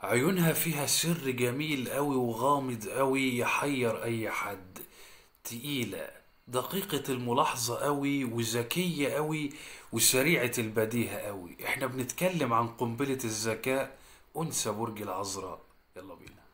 عيونها فيها سر جميل قوي وغامض قوي يحير اي حد تقيلة دقيقة الملاحظة قوي وذكية قوي وسريعة البديهة قوي احنا بنتكلم عن قنبلة الذكاء انثى برج العذراء يلا بينا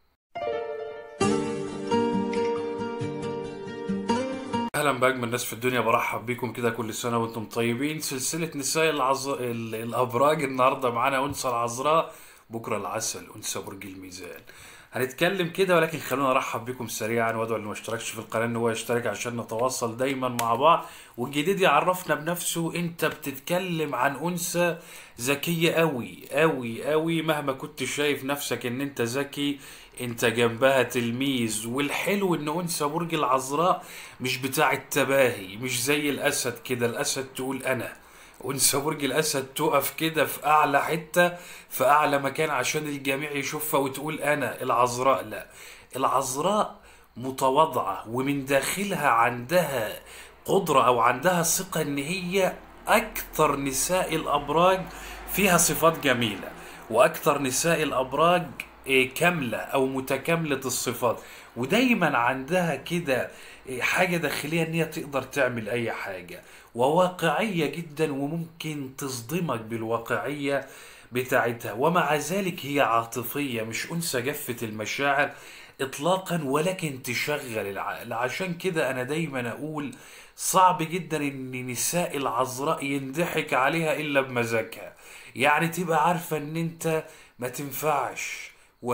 اهلا باجمل ناس في الدنيا برحب بيكم كده كل سنه وانتم طيبين سلسله نساء العز... ال... الابراج النهارده معانا انثى العذراء بكره العسل انثى برج الميزان هنتكلم كده ولكن خلونا ارحب بكم سريعا وادعو اللي ما اشتركش في القناه ان هو يشترك عشان نتواصل دايما مع بعض والجديد يعرفنا بنفسه انت بتتكلم عن انثى ذكيه قوي قوي قوي مهما كنت شايف نفسك ان انت ذكي انت جنبها تلميذ والحلو ان انثى برج العذراء مش بتاع التباهي مش زي الاسد كده الاسد تقول انا انثى برج الاسد تقف كده في اعلى حته في اعلى مكان عشان الجميع يشوفها وتقول انا العذراء لا العذراء متواضعه ومن داخلها عندها قدره او عندها ثقه ان هي اكثر نساء الابراج فيها صفات جميله واكثر نساء الابراج إيه، كامله او متكامله الصفات ودايما عندها كده إيه، حاجه داخليه ان هي تقدر تعمل اي حاجه وواقعيه جدا وممكن تصدمك بالواقعيه بتاعتها ومع ذلك هي عاطفيه مش انثى جفه المشاعر اطلاقا ولكن تشغل العقل عشان كده انا دايما اقول صعب جدا ان نساء العذراء ينضحك عليها الا بمزاجها يعني تبقى عارفه ان انت ما تنفعش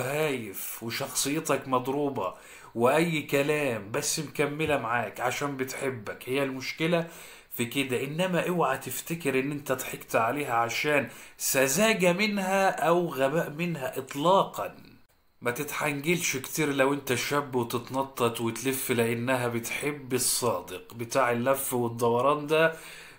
وهايف وشخصيتك مضروبة وأي كلام بس مكملة معاك عشان بتحبك هي المشكلة في كده إنما اوعى تفتكر إن أنت ضحكت عليها عشان سذاجة منها أو غباء منها إطلاقا ما تتحنجلش كتير لو انت شاب وتتنطط وتلف لانها بتحب الصادق بتاع اللف والدوران ده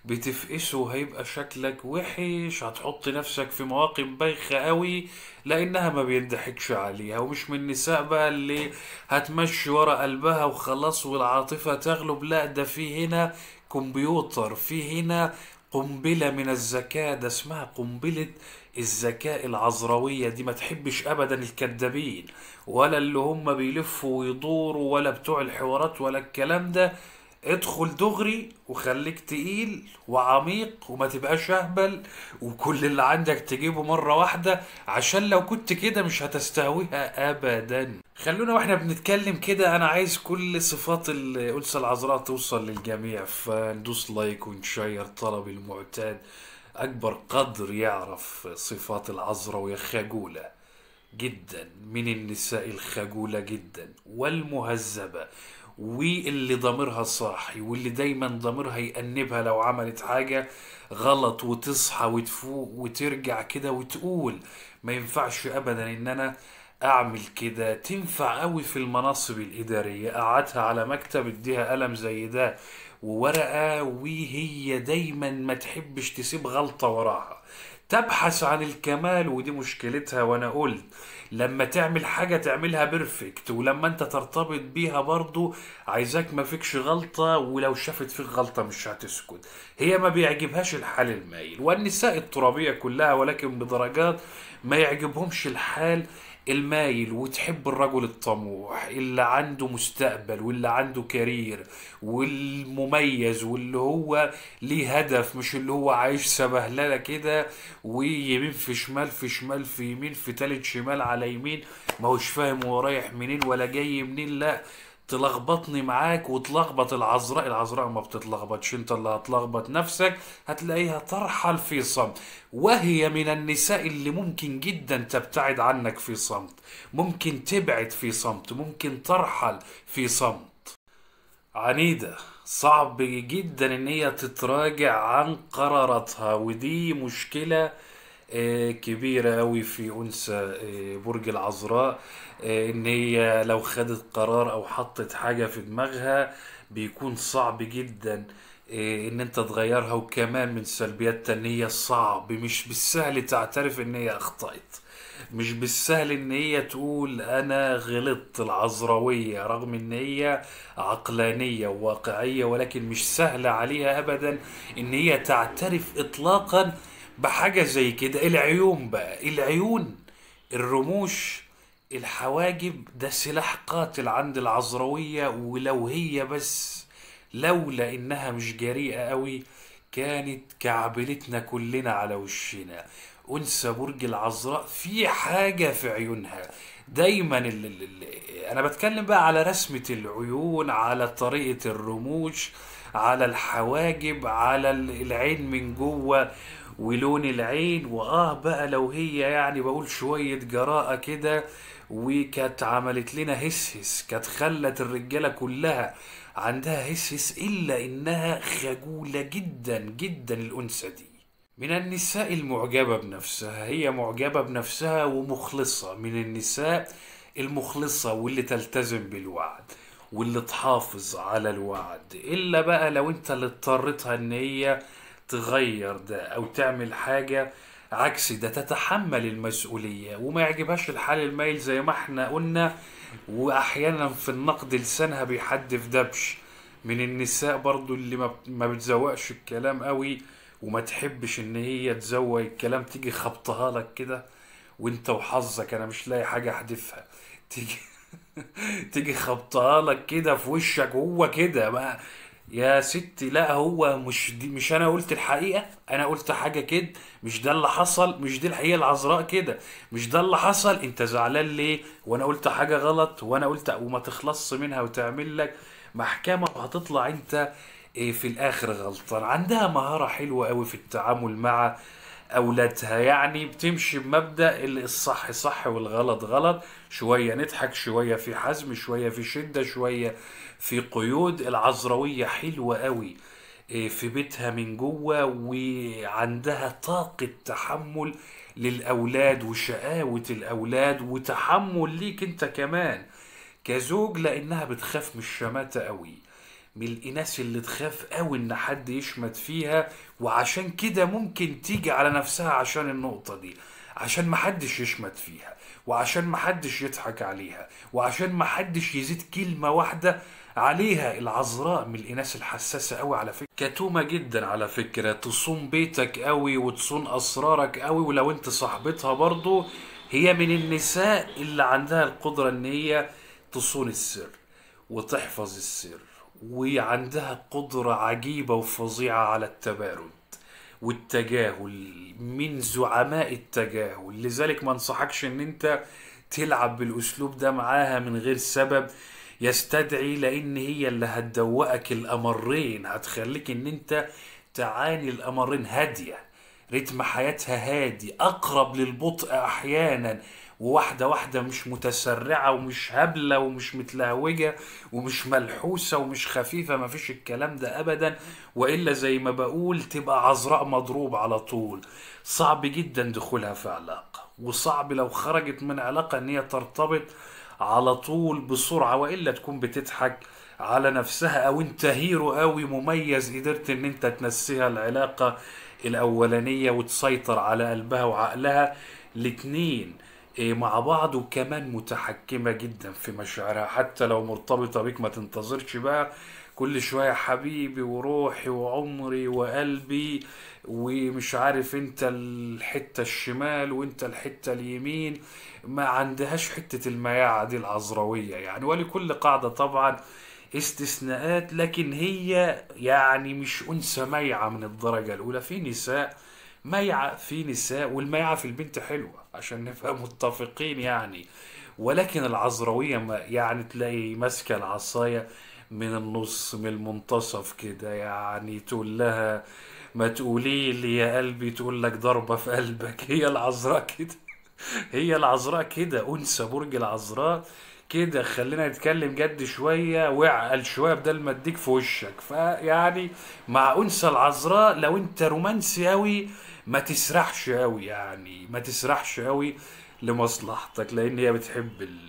بتفقسه هيبقى شكلك وحش هتحط نفسك في مواقف بايخة قوي لانها ما بيضحكش عليها ومش من النساء بقى اللي هتمشي ورا قلبها وخلاص والعاطفة تغلب لا ده في هنا كمبيوتر في هنا قنبلة من الذكاء ده اسمها قنبلة الذكاء العذراوية دي ما تحبش أبدا الكذابين ولا اللي هم بيلفوا ويدوروا ولا بتوع الحوارات ولا الكلام ده ادخل دغري وخليك تقيل وعميق وما تبقاش اهبل وكل اللي عندك تجيبه مرة واحدة عشان لو كنت كده مش هتستهويها ابدا خلونا واحنا بنتكلم كده انا عايز كل صفات الانثى العذراء توصل للجميع فندوس لايك ونشير طلب المعتاد اكبر قدر يعرف صفات العذراء ويا خجولة جدا من النساء الخجولة جدا والمهذبة واللي ضميرها صاحي واللي دايما ضميرها يأنبها لو عملت حاجة غلط وتصحى وتفوق وترجع كده وتقول ما ينفعش ابدا ان انا اعمل كده تنفع قوي في المناصب الادارية قعدها على مكتب اديها قلم زي ده وورقة وهي دايما ما تحبش تسيب غلطة وراها تبحث عن الكمال ودي مشكلتها وانا قلت لما تعمل حاجة تعملها بيرفكت ولما انت ترتبط بيها برضو عايزاك ما فيكش غلطة ولو شافت فيك غلطة مش هتسكت هي ما بيعجبهاش الحال المايل والنساء الترابية كلها ولكن بدرجات ما يعجبهمش الحال المايل وتحب الرجل الطموح اللي عنده مستقبل واللي عنده كارير والمميز واللي هو ليه هدف مش اللي هو عايش سبهلله كده ويمين في شمال في شمال في يمين في تالت شمال على يمين ما هوش فاهم هو رايح منين ولا جاي منين لا تلخبطني معاك وتلخبط العذراء العذراء ما بتتلخبطش انت اللي هتلخبط نفسك هتلاقيها ترحل في صمت وهي من النساء اللي ممكن جدا تبتعد عنك في صمت ممكن تبعد في صمت ممكن ترحل في صمت عنيدة صعب جدا ان هي تتراجع عن قراراتها ودي مشكلة آه، كبيرة أوي في أنثى آه، برج العذراء آه، إن هي لو خدت قرار أو حطت حاجة في دماغها بيكون صعب جدا آه، إن أنت تغيرها وكمان من سلبياتها إن هي صعب مش بالسهل تعترف إن هي أخطأت مش بالسهل ان هي تقول انا غلطت العذراوية رغم ان هي عقلانية وواقعية ولكن مش سهل عليها ابدا ان هي تعترف اطلاقا بحاجة زي كده العيون بقى العيون الرموش الحواجب ده سلاح قاتل عند العذراوية ولو هي بس لولا انها مش جريئة قوي كانت كعبلتنا كلنا على وشنا انثى برج العذراء في حاجة في عيونها دايما ال ال ال انا بتكلم بقى على رسمة العيون على طريقة الرموش على الحواجب على ال- العين من جوه ولون العين واه بقى لو هي يعني بقول شوية جراءة كده وكانت عملت لنا هسهس كانت خلت الرجالة كلها عندها هسهس إلا إنها خجولة جدا جدا الأنثى دي من النساء المعجبة بنفسها هي معجبة بنفسها ومخلصة من النساء المخلصة واللي تلتزم بالوعد واللي تحافظ على الوعد إلا بقى لو انت اللي اضطرتها ان هي تغير ده او تعمل حاجة عكس ده تتحمل المسؤولية وما يعجبهاش الحال المايل زي ما احنا قلنا واحيانا في النقد لسانها بيحدف دبش من النساء برضو اللي ما ما بتزوقش الكلام قوي وما تحبش ان هي تزوق الكلام تيجي خبطها لك كده وانت وحظك انا مش لاقي حاجة احدفها تيجي تيجي خبطها لك كده في وشك وهو كده ما يا ستي لا هو مش دي مش انا قلت الحقيقة انا قلت حاجة كده مش ده اللي حصل مش دي الحقيقة العذراء كده مش ده اللي حصل انت زعلان ليه وانا قلت حاجة غلط وانا قلت وما تخلصش منها وتعمل لك محكمة وهتطلع انت إيه في الاخر غلطان عندها مهارة حلوة قوي في التعامل مع اولادها يعني بتمشي بمبدأ اللي الصح صح والغلط غلط شوية نضحك شوية في حزم شوية في شدة شوية في قيود العذراوية حلوة قوي إيه، في بيتها من جوه وعندها طاقة تحمل للأولاد وشقاوة الأولاد وتحمل ليك أنت كمان كزوج لأنها بتخاف من الشماتة قوي من الإناث اللي تخاف قوي إن حد يشمت فيها وعشان كده ممكن تيجي على نفسها عشان النقطة دي عشان محدش يشمت فيها وعشان محدش يضحك عليها وعشان محدش يزيد كلمة واحدة عليها العذراء من الإناث الحساسة قوي على فكرة كتومة جدا على فكرة تصون بيتك قوي وتصون أسرارك قوي ولو أنت صاحبتها برضو هي من النساء اللي عندها القدرة إن هي تصون السر وتحفظ السر وعندها قدرة عجيبة وفظيعة على التبارد والتجاهل من زعماء التجاهل لذلك ما انصحكش ان انت تلعب بالاسلوب ده معاها من غير سبب يستدعي لان هي اللي هتدوقك الامرين هتخليك ان انت تعاني الامرين هاديه رتم حياتها هادي اقرب للبطء احيانا وواحده واحده مش متسرعه ومش هبله ومش متلهوجه ومش ملحوسه ومش خفيفه مفيش الكلام ده ابدا والا زي ما بقول تبقى عذراء مضروب على طول صعب جدا دخولها في علاقه وصعب لو خرجت من علاقه ان هي ترتبط على طول بسرعه والا تكون بتضحك على نفسها او انت هيرو قوي مميز قدرت ان انت تنسيها العلاقه الاولانيه وتسيطر على قلبها وعقلها الاتنين إيه مع بعض وكمان متحكمة جدا في مشاعرها حتى لو مرتبطة بيك ما تنتظرش بقى كل شوية حبيبي وروحي وعمري وقلبي ومش عارف انت الحتة الشمال وانت الحتة اليمين ما عندهاش حتة المياعة دي العذراوية يعني ولكل قاعدة طبعا استثناءات لكن هي يعني مش أنثى ميعة من الدرجة الأولى في نساء ميعة في نساء والميعة في البنت حلوة عشان نبقى متفقين يعني ولكن العذراوية ما يعني تلاقي ماسكة العصاية من النص من المنتصف كده يعني تقول لها ما تقولي لي يا قلبي تقول لك ضربة في قلبك هي العذراء كده هي العذراء كده أنثى برج العذراء كده خلينا نتكلم جد شوية واعقل شوية بدل ما اديك في وشك فيعني مع أنثى العذراء لو انت رومانسي أوي ما تسرحش أوي يعني ما تسرحش أوي لمصلحتك لأن هي بتحب ال...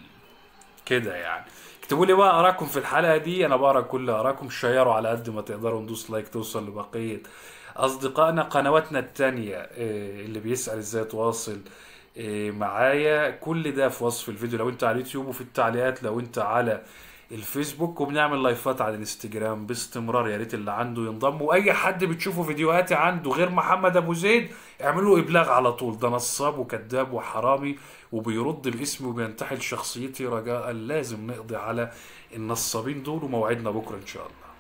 كده يعني اكتبوا لي بقى اراكم في الحلقه دي انا بقرا كل اراكم شيروا على قد ما تقدروا ندوس لايك توصل لبقيه اصدقائنا قنواتنا التانية آه، اللي بيسأل ازاي تواصل آه، معايا كل ده في وصف الفيديو لو انت على اليوتيوب وفي التعليقات لو انت على الفيسبوك وبنعمل لايفات على الانستجرام باستمرار يا ريت اللي عنده ينضم واي حد بتشوفوا فيديوهاتي عنده غير محمد ابو زيد اعملوا ابلاغ على طول ده نصاب وكذاب وحرامي وبيرد الاسم وبينتحل شخصيتي رجاء لازم نقضي على النصابين دول وموعدنا بكره ان شاء الله